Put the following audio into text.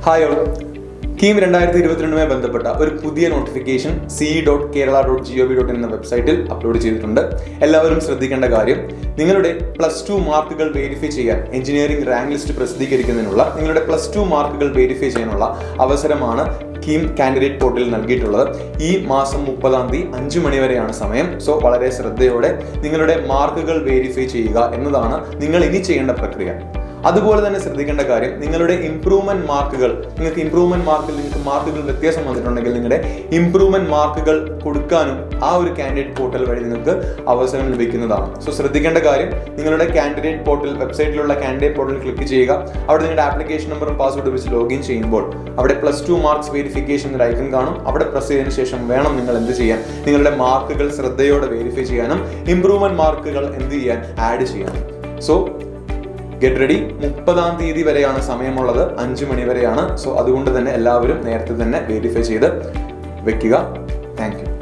hi all KEAM രണ്ടായിരത്തി ഇരുപത്തിരണ്ടുമായി ബന്ധപ്പെട്ട ഒരു പുതിയ notification C dot Kerala dot G O V dot എന്ന വെബ്സൈറ്റിൽ അപ്ലോഡ് ചെയ്തിട്ടുണ്ട് എല്ലാവരും ശ്രദ്ധിക്കേണ്ട കാര്യം നിങ്ങളുടെ പ്ലസ് ടു മാർക്കുകൾ വെരിഫൈ ചെയ്യാൻ എഞ്ചിനീയറിംഗ് റാങ്ക് ലിസ്റ്റ് പ്രസിദ്ധീകരിക്കുന്നതിനുള്ള നിങ്ങളുടെ പ്ലസ് ടു മാർക്കുകൾ വെരിഫൈ ചെയ്യാനുള്ള അവസരമാണ് കീം കാൻഡിഡേറ്റ് പോർട്ടലിൽ നൽകിയിട്ടുള്ളത് ഈ മാസം മുപ്പതാം തീയതി അഞ്ചു മണി വരെയാണ് സമയം സോ വളരെ ശ്രദ്ധയോടെ നിങ്ങളുടെ മാർക്കുകൾ വെരിഫൈ ചെയ്യുക എന്നതാണ് നിങ്ങൾ ഇനി ചെയ്യേണ്ട പ്രക്രിയ അതുപോലെ തന്നെ ശ്രദ്ധിക്കേണ്ട കാര്യം നിങ്ങളുടെ ഇംപ്രൂവ്മെന്റ് മാർക്കുകൾ നിങ്ങൾക്ക് ഇംപ്രൂവ്മെന്റ് മാർക്കിൽ നിങ്ങൾക്ക് മാർക്കുകൾ വ്യത്യാസം വന്നിട്ടുണ്ടെങ്കിൽ നിങ്ങളുടെ ഇംപ്രൂവ്മെന്റ് മാർക്കുകൾ കൊടുക്കാനും ആ ഒരു കാൻഡിഡേറ്റ് പോർട്ടൽ വഴി നിങ്ങൾക്ക് അവസരം ലഭിക്കുന്നതാണ് സോ ശ്രദ്ധിക്കേണ്ട കാര്യം നിങ്ങളുടെ കാൻഡിഡേറ്റ് പോർട്ടൽ വെബ്സൈറ്റിലുള്ള കാൻഡിഡേറ്റ് പോർട്ടൽ ക്ലിക്ക് ചെയ്യുക അവിടെ നിങ്ങളുടെ ആപ്ലിക്കേഷൻ നമ്പറും പാസ്വേഡ് വെച്ച് ലോഗിൻ ചെയ്യുമ്പോൾ അവിടെ പ്ലസ് ടു മാർക്സ് വെരിഫിക്കേഷൻ ഒരു ഐക്കൺ കാണും അവിടെ പ്രസ് ചെയ്തതിനു ശേഷം വേണം നിങ്ങൾ എന്ത് ചെയ്യാൻ നിങ്ങളുടെ മാർക്കുകൾ ശ്രദ്ധയോടെ വെരിഫൈ ചെയ്യാനും ഇംപ്രൂവ്മെന്റ് മാർക്കുകൾ എന്ത് ചെയ്യാൻ ആഡ് ചെയ്യാനും സോ ഗെറ്റ് റെഡി മുപ്പതാം തീയതി വരെയാണ് സമയമുള്ളത് അഞ്ചു മണി വരെയാണ് സോ അതുകൊണ്ട് തന്നെ എല്ലാവരും നേരത്തെ തന്നെ വെരിഫൈ ചെയ്ത് വെക്കുക താങ്ക് യു